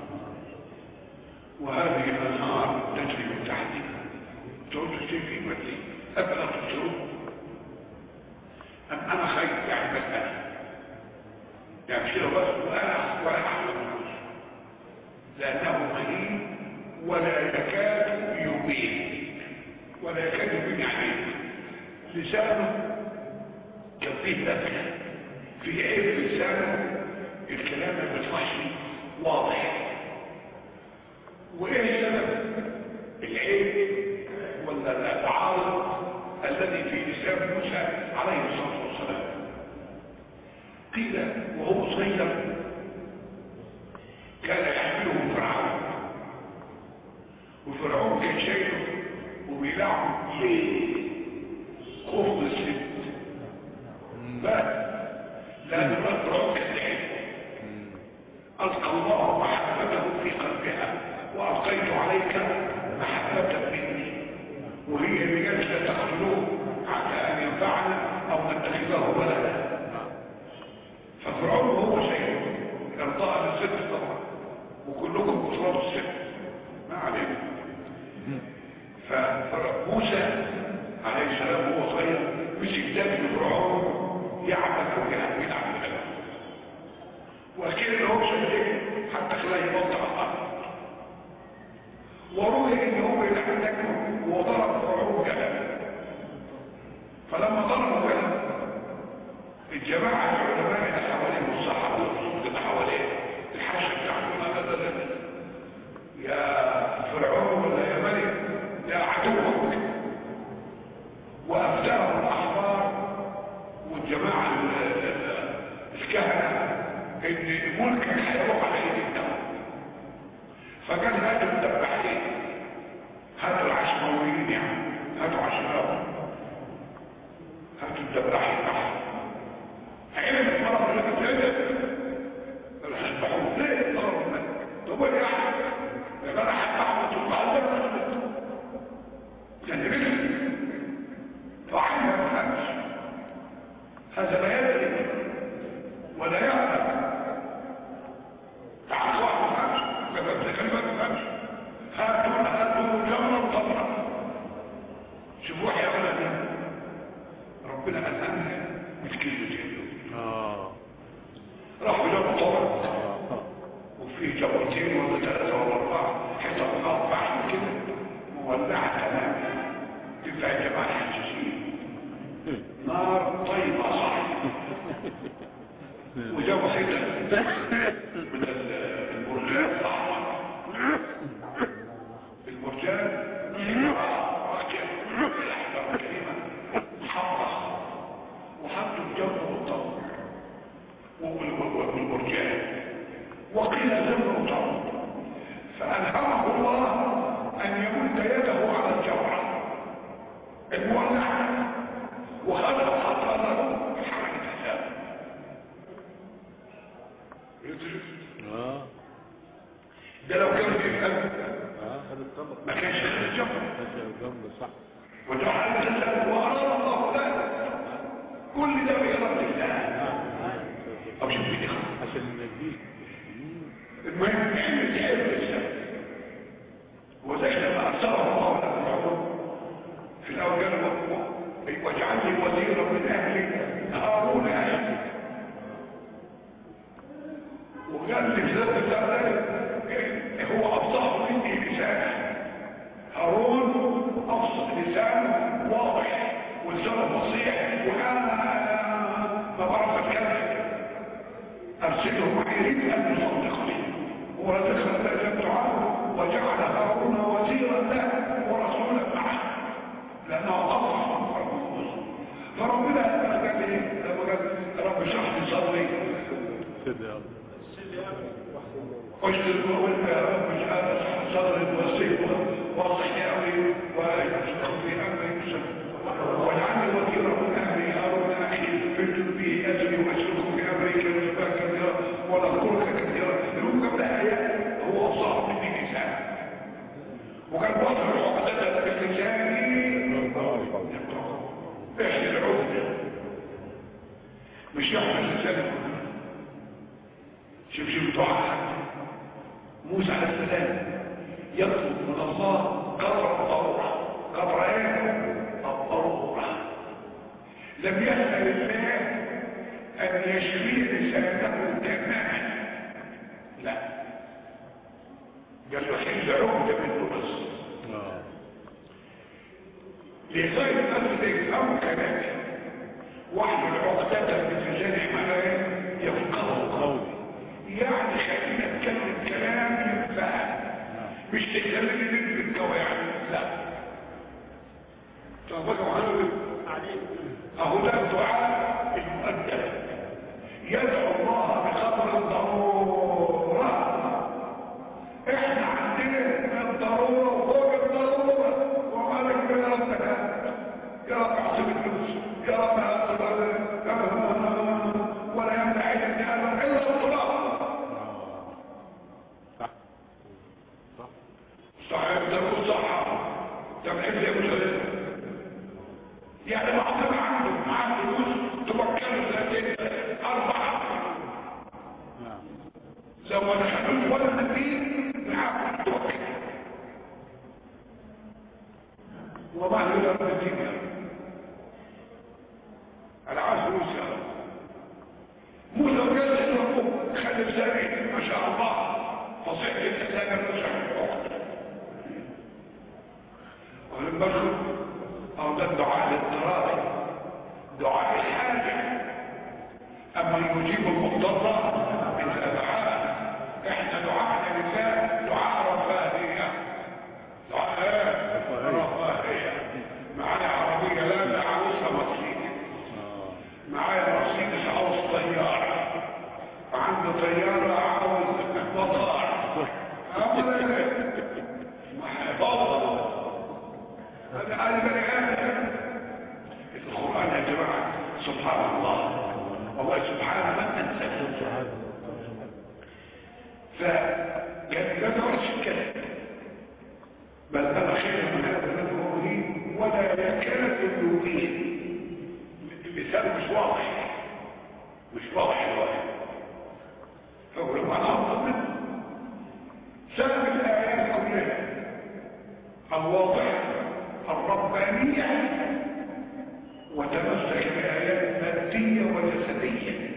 S1: وهذه الأنهار تجري من تحتي تقول شيء في مثلي أفلا تبصرون أم أنا خير يعني بس أنا يعني كده بس وأنا ولا أحلم الناس لأنه مهين ولا يكاد يبين ولا يكاد يبين عليك لسانه كان فيه لبكة في عيب لسانه الكلام ما بيطلعش واضح وايه السبب العيب ولا العارض الذي في لسان موسى عليه الصلاه والسلام قيل وهو صغير كان يحمله فرعون وفرعون كان شايله وبيلعبه ليه خوف من الست لا لا تبقى فرعون كان لعب ألقى عليك محبة مني وهي اللي قالت لا تقتلوه حتى ان ينفعنا او نتخذه ولدا ففرعون هو شيء ارضاء للست طبعا وكلكم اطراف الست ما علينا فموسى عليه السلام وهو صغير مسك دم فرعون يعمل ويلعب ويلعب ويلعب واكيد ان هو شديد حتى خلاه ينط على الارض وروي ان هو يلعب دمه وضرب فرعون جلال فلما ضربه جلال الجماعه العلماء اللي حواليه والصحابه اللي حواليه الحشد بتاعهم ما بدل يا فرعون ولا يا ملك يا عدوك وأفتاه الأحبار والجماعة ال- ال- الكهنة إن ملكك هيروح على إيد الدولة فقال هاتوا الدبحين هاتوا العشماويين يعني هاتوا عشماوي هاتوا الدبحين أحسن عرف المرض اللي بتعمل الحبحون ليه ضرب الملك طب ايه يعني يا جدع حتى احمد القادر يعني رجل فعلا ما فهمش هذا لا يدري ولا يعلم تعال واحد ما فهمش كذبت كلمة ما فهمش هاتوا هاتوا جمرة وطمرة شوفوا يا ولد ربنا قال لنا بالكلمتين
S4: اه
S1: راحوا جابوا طبق
S4: اه
S1: وفيه جبرتين ولا ثلاثة ولا أربعة حتى نار فحم كده مولعة تماما تنفع الجماعة الحجاجين نار طيبة صح وجابوا حتة من ال- المرجان الأحمر المرجان راكب الأحجار الكريمة حمرا وحطوا الجبر والطبق والمرجان وقيل زمر طرد فألهمه الله أن يمد يده على الجوعة المولعة وخلق حصانه بحركة حساب يدرك
S4: اه
S1: ده لو كان في القلب
S4: اه خد الطبق
S1: ما كانش خد الجبر
S4: ماشي الجنب صح
S1: وجعل الحساب وأراد الله ذلك كل ده بإرادة الله أو شوف بدي
S4: عشان نجيب
S1: المهم نحن تحب السبب وذلك لما أرسله الله لنا فرعون في الأول قال له واجعل لي وزيرا من أهلي هارون أخي وقال لي في ذات الزمان هو أفصح مني لسانا هارون أفصح لسان واضح ولسانه فصيح وأنا ما بعرف أتكلم أرسله معي يريد أن يصدقني ورزقنا الأجابت عنه وجعل هارون وزيرا له ورسولا معه لأنه أفصح من فرعون فربنا لما قال لي لما قال رب اشرح لي صدري
S4: كده يلا
S1: واشتد وانت يا رب اجعل صدري وسيط واصلح لي امري واشتغل في امري يوسف واجعلني وزيرا من امري هارون اخي فجد به اجري واشركه في امري كي نشبهك كثيرا ونذكرك كثيرا المهم قبل ايات هو صعب مني لسان وكان بطل عقدة بلساني احسن العقدة مش يحمل لسانه شوف شوف دعاء موسى عليه السلام يطلب من الله قطر الضرورة قطر ايه الضرورة لم يسأل الله ان يشفي لسانه تماما لا قال له حل عقدة منه بس
S4: اه
S1: لغاية أن أو كذلك واحمل عقدة من لسان حماية يفقه
S4: قوي
S1: يعني خلينا نتكلم كلام ينفع مش تكلمني نجم الكواعب لا تنظروا عنه اهو ده الدعاء المؤدب يدعو الله بقدر الضرورة احنا عندنا الضرورة وفوق الضرورة وما لك من ربك يا رب اعطي الفلوس يا رب اعطي ولا يمنع النعمة الا الطلاق
S4: صح صح
S1: صحيح تكون صح طب كيف يا مسلم يعني بعض عنده معاه فلوس توكله سنتين اربعه
S4: نعم
S1: لو ما دخلوش ولا نبيه معاه توكل وبعد ذلك الدنيا العاصر موسى موسى وجد انه خلف زكي ما شاء الله فصيح الاسلام المشهور ولما او ده الدعاء للضرار دعاء الحاجه اما يجيب المضطر اذا دعاء احنا دعاءنا لله دعاء رفاهيه دعاء ايه رفاهيه معانا عربيه لا لا عاوزها مرسيدس
S4: اه
S1: معايا مرسيدس عاوز طياره عندي طياره عاوز مطار أمر إيه؟ محبوب هذا أنا بني آدم القرآن يا جماعة سبحان الله والله سبحانه ما تنسى فكان لا تورش الكلام بل أنا خير من هذا المدعوه ولا يكاد يبلغين المثال مش واضح مش واضح الواحد فهو لما أنا أفضل منه سبب الآيات كلها الواضحة الربانية وتمسك بآيات مادية وجسدية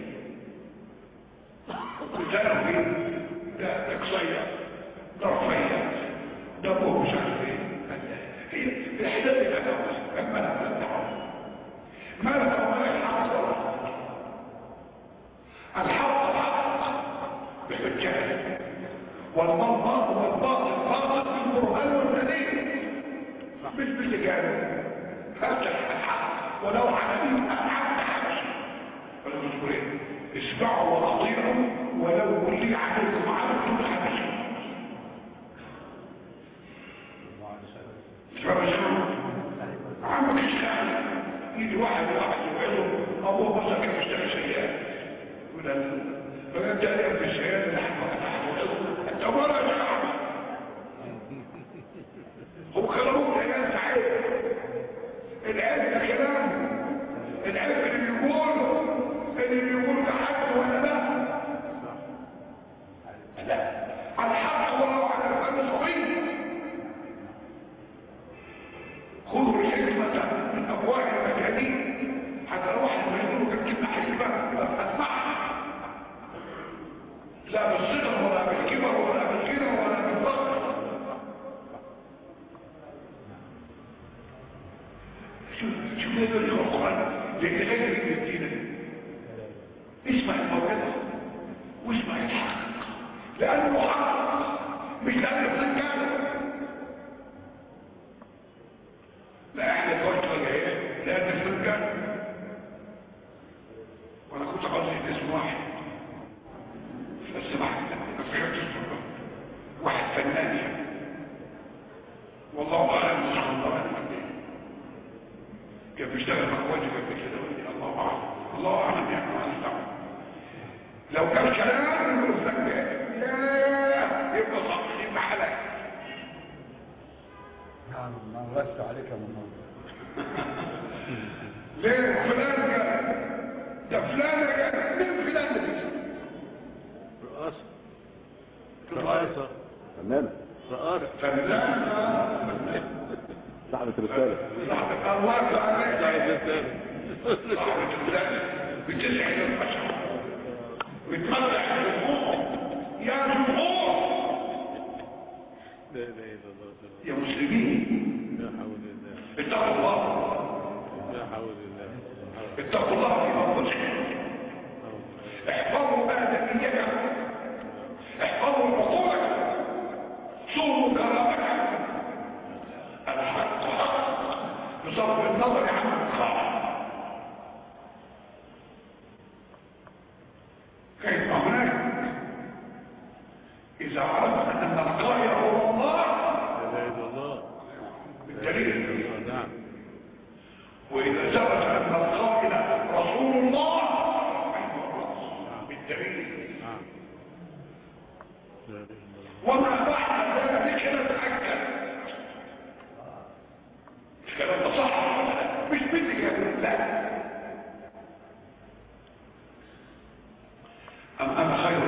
S1: وتنوي فيه ده تقصية ده رفية ده ابوه مش عارف ايه هي الاحداث اللي هتوصل اما لا تتعرف ما لك ولا الحق ولا الحق الحق بحجته والباطل والباطل باطل بالقرآن والدليل مش باللي قالوا فتح الحق ولو على مين الحق حبش ولا مسؤولين اسمعوا واطيعوا ولو ولي عليكم عبد حبش اسمعوا اسمعوا عمك اشتغل يجي واحد واحد يوعده ابوه بصر كان بيشتغل سيئات ولا فانت قال في السيئات اللي انت ولا شعب هو كلامه العيال سعيد العيال ده كلام العيال اللي بيقول اللي بيقول ده حق ولا لا لا الحق ولو على المسؤولين خذوا الحكمة من أبواب المجانين حتى لو واحد ما يقولوا كم كلمة حكمة أسمعها لا بالصغر ولا بالكبر ولا بالغنى ولا بالفقر شوف شوف هذا القرآن لغير الدين اسمع الموعظة واسمع الحق لأنه حق مش لأنه فنجان لا احنا قلت ولا ايه لأن الفنجان وانا كنت قصدي اسم واحد بس واحد ما فهمتش الصورة. واحد فنان يعني والله اعلم سبحان الله اعلم كان بيشتغل مع واجب قبل كده ولا الله اعلم الله اعلم يعني ما نستعمل لو كان كلام يقول لك يا يبقى صح يبقى حلال
S2: نعم ما غشت عليك يا محمد
S1: ليه فلان قال ده فلان قال مين فلان ده
S4: رئاسة رئاسة
S5: فنان
S4: رئاسة
S1: فنان
S5: صاحبة رسالة
S1: الله تعالى
S4: تعرف انت
S1: بتسعد البشر بتمدح الجمهور يا جمهور
S4: لا اله الا الله
S1: يا مسلمين
S4: لا حول الله
S1: اتقوا الله
S4: لا حول الله
S1: اتقوا الله في انفسكم احفظوا ادميتكم احفظوا عقولكم صونوا كرامتكم الحق حق بصرف النظر عن الخاطئ كيف هناك اذا عرفت ان القائل هو الله
S4: لا اله الا الله
S1: بالدليل
S4: نعم
S1: وإذا ثبت أن القائل رسول الله بالدليل
S4: نعم لا اله الا الله
S1: وما بعد ذلك نتأكد الله أم أنا خير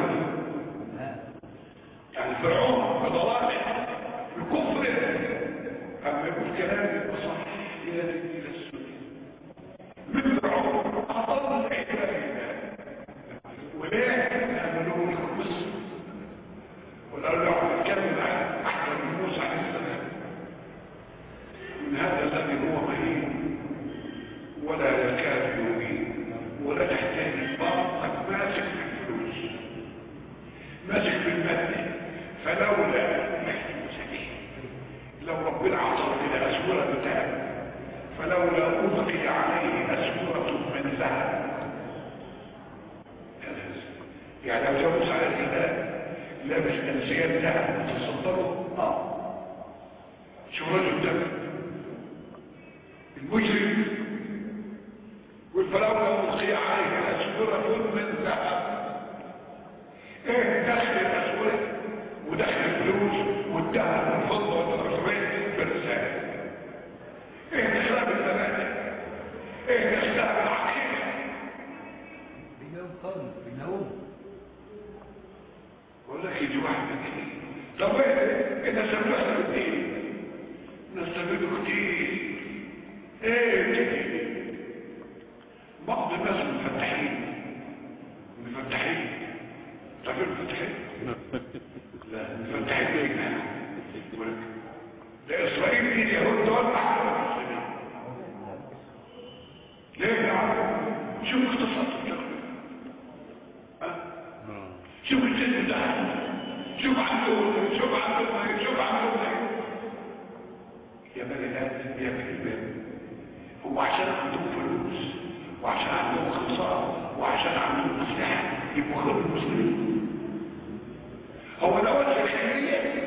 S1: يعني فرعون بضلاله بكفره أما يقول كلام يبقى صح إلى إلى السنة من فرعون أضل عباد الله وليه يعملون الكفر والأرجع نتكلم عن أحمد بن موسى عليه السلام من هذا الذي هو مهين ولا يكاد يبين ولا تحتاج قد ماسك في الفلوس ماسك في المادة فلولا لو ربنا عطر إلى أسورة ذهب فلولا ألقي عليه أسورة من ذهب يعني لو جابوا على الإله لابس انسيان ذهب تصدروا اه شو رجل ده المجرم والفلولا ألقي عليه أسورة من ذهب ايه دخل الأسورة ودخل الفلوس والذهب والفضة والرسولين بالرسالة ايه دخلها بالثلاثة ايه دخلها بالعقيدة
S2: بينام قرن بينام
S1: بقول لك يجي واحد كده طب ايه انت سمعت بالدين نستفيده كتير ايه كتير بعض الناس مفتحين مفتحين طب المفتحين لا مفتحين ليه ده اسرائيل دي اليهود دول احسن المسلمين ليه يا عم شوف اقتصاد الدولة ها شوف الجسم ده شوف عندهم شوف عندهم شوف عندهم يا بني ادم يا بني ادم هو عشان عندهم فلوس وعشان عندهم اقتصاد وعشان عندهم اسلحه يبقوا خير المسلمين هو ده وجه الخيريه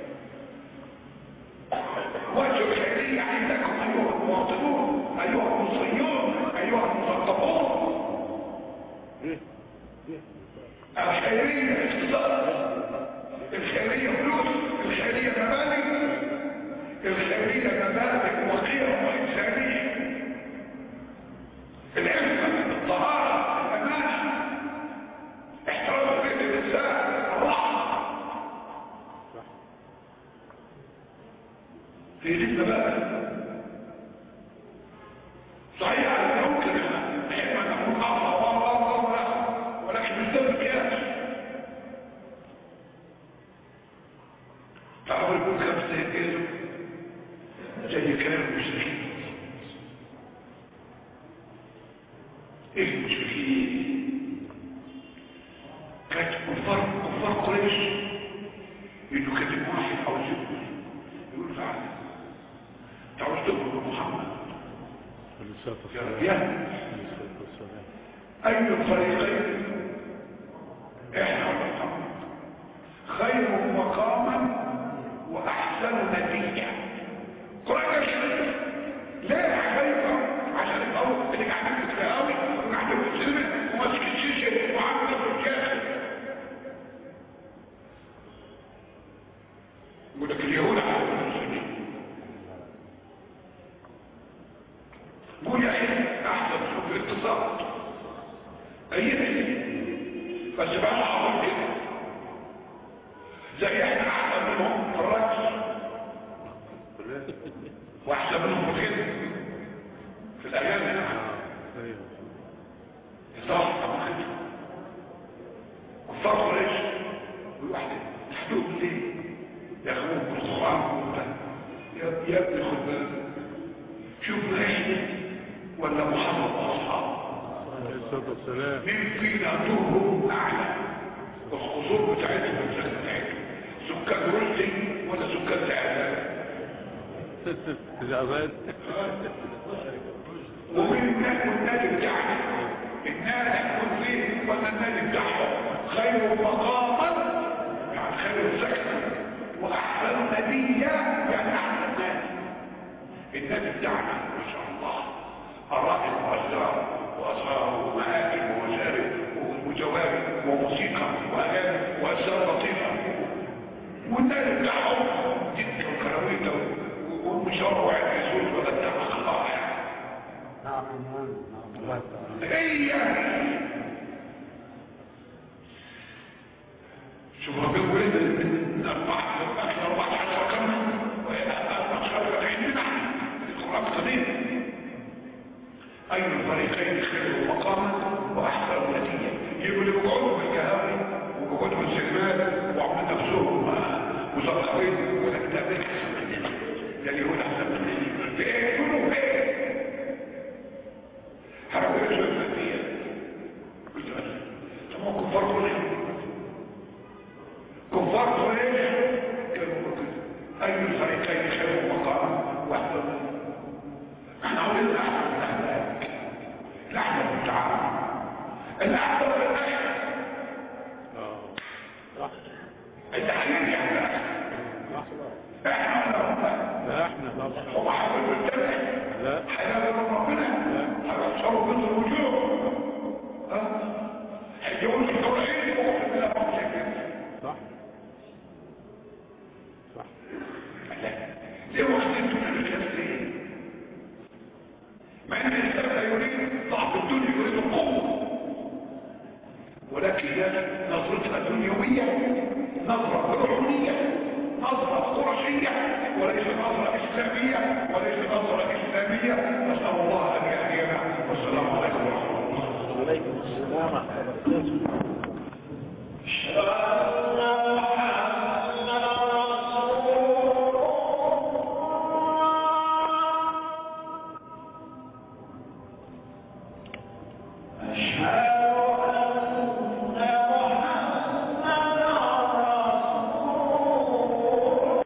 S1: وجه الخيريه عندكم ايها المواطنون ايها المصريون ايها المثقفون الخيرية اقتصاد الخيرية فلوس الخيرية مبادئ الخيرية مبادئ وقيم وإنسانية العفة الطهارة الأمانة احترام بيت الإنسان الرحمة في دي المبادئ صحيح أنا ممكن أحب أن أكون أعطى الله الله ولكن مش ده المقياس تعالوا يكون خمسة كيلو زي كلام المشركين ايه المشركين كانت كفار كفار قريش انه كاتب واحد عاوز يقول يقول تعالى تعاوز تقول محمد
S4: عليه الصلاة
S1: يا
S4: والسلام
S1: رجال
S4: عليه الصلاة والسلام
S1: أي الفريقين إحنا محمد خير مقاما وأحسن نتيجة قرآن كده ليه خايفة عشان الأول اللي قاعدين في التهاوي وقاعدين في السلم وماسك الشيشة وعامل في الكاسة يقول لك اليهود على المسلمين قول يا أخي أحسن في الاقتصاد أيدي بس بقى عظيم كده زي احنا أحسن منهم في الرقص وأحسن منهم في الخدمة في الأيام هنا
S4: ايوه
S1: صح طبعا خدمة كفار قريش والواحد تحدوه ليه يا اخوان بالقرآن وبتاع. يا يا ابني خد بالك شوف احنا ولا محمد واصحابه
S4: عليه الصلاة والسلام
S1: مين فينا دوره اعلى الخصوم بتاعتهم والزكاه بتاعتهم سكان رشدي ولا سكان تعبان
S4: العباد
S1: ومين الناس والنادي بتاعنا النادي هيكون فيه ولا النادي بتاعهم خير مقاما يعني خير سكنا واحسن نبيا يعني احسن نادي النادي بتاعنا ما شاء الله أراء وأزرار وأسرار ومآكل ومشارب وجواب وموسيقى وأغاني وأسرار لطيفة والنادي بتاعهم جدا وكراويته والمشوار وعد يسوس ولا التحقق
S2: حنان نعم الله تعالى
S1: هي شوف ربنا ولد من أربعة أكثر أربعة عشر قرن وأكثر عندنا القرآن القديم أي الفريقين خير مقاما وأحسن نتيجة يقول لي بقعدوا في الكهاري وبقعدوا في السجنات وعمل نفسهم مثقفين ولا كتاب أحسن مننا ده اليهود أحسن مننا في إيه يقولوا إيه حركة الفلسفية قلت أنا طب كفار قريش كفار قريش كانوا كده أي الفريقين خير مقام واحد احنا عاوزين الأحسن من الأخلاق الأحسن من التعامل الأحسن من الأخلاق
S4: اه صح
S1: أنت حبيبي احنا احنا
S4: لا احنا طبعا
S1: هم حبيبوا الدنيا
S4: لا
S1: حياة من ربنا هيوصلوا بين الوجوه هيجيبوا التوحيد وقت بلا ممسك
S4: صح صح
S1: ليه وحدتوا من الشخصية مع ان الانسان لا يريد ضعف الدنيا يريد القوة ولكن هي نظرتها دنيوية نظرة روحانية نظرة قرشية وليس نظرة إسلامية وليس نظرة إسلامية نسأل الله أن يهدينا والسلام عليكم ورحمة الله
S2: عليكم السلام ورحمة الله وبركاته
S1: الشباب